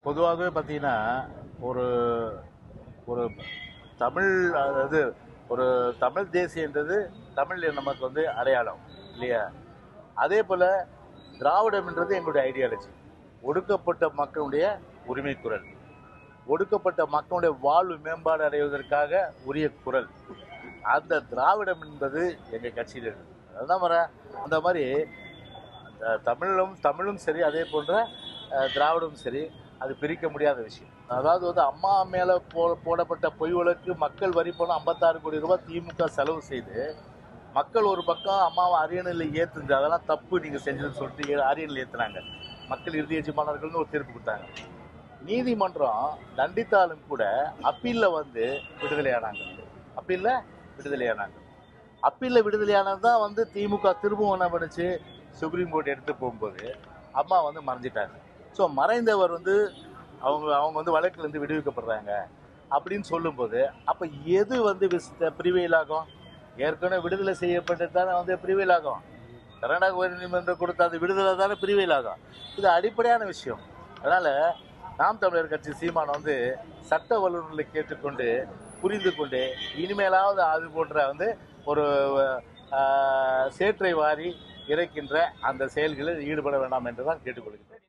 பொதுவாகவே பார்த்தீங்கன்னா ஒரு ஒரு தமிழ் அதாவது ஒரு தமிழ் தேசியன்றது தமிழ் நமக்கு வந்து அடையாளம் இல்லையா அதே போல் திராவிடம்ன்றது எங்களுடைய ஐடியாலஜி ஒடுக்கப்பட்ட மக்களுடைய உரிமை குரல் ஒடுக்கப்பட்ட மக்களுடைய வாழ்வு மேம்பாடு அடைவதற்காக உரிய குரல் அந்த திராவிடம் என்பது எங்கள் கட்சியில் இருக்கு அதுதான் வர அந்த மாதிரி அந்த தமிழும் தமிழும் சரி அதே போன்ற அஹ், திராவிடமும் சரி அது பிரிக்க முடியாத விஷயம் அதாவது வந்து அம்மா மேலே போ போடப்பட்ட பொய் வழக்கு மக்கள் வரி பணம் ஐம்பத்தாறு கோடி ரூபாய் திமுக செலவு செய்து மக்கள் ஒரு பக்கம் அம்மாவை அரியணையில் ஏற்றுந்து அதெல்லாம் தப்பு நீங்கள் செஞ்சதுன்னு சொல்லிட்டு ஏ- அரியணையில் ஏற்றுனாங்க மக்கள் இறுதி எஜமானர்கள்னு ஒரு தீர்ப்பு கொடுத்தாங்க நீதிமன்றம் தண்டித்தாலும் கூட அப்பீலில் வந்து விடுதலையானாங்க அப்பீலில் விடுதலையானாங்க அப்பீலில் விடுதலையானது தான் வந்து திமுக திரும்பவும் என்ன பண்ணுச்சு சுப்ரீம் கோர்ட் எடுத்து போகும்போது அம்மா வந்து மறைஞ்சிட்டாங்க ஸோ மறைந்தவர் வந்து அவங்க அவங்க வந்து வழக்குலேருந்து விடுவிக்கப்படுறாங்க அப்படின்னு சொல்லும்போது அப்போ எது வந்து பிரிவையில் ஆகும் ஏற்கனவே விடுதலை செய்யப்பட்டது தானே வந்து பிரிவையில் ஆகும் கர்நாடக உயர்நீதிமன்றம் கொடுத்த அந்த விடுதலை தானே பிரிவையில் ஆகும் இது அடிப்படையான விஷயம் அதனால் நாம் தமிழர் கட்சி சீமான் வந்து சட்ட வல்லுநர்களை கேட்டுக்கொண்டு புரிந்து கொண்டு இனிமேலாவது அது போன்ற வந்து ஒரு ஆஹ், சேற்றை வாரி இறைக்கின்ற அந்த செயல்களில் ஈடுபட வேண்டாம் என்று தான் கேட்டுக்கொள்கிறேன்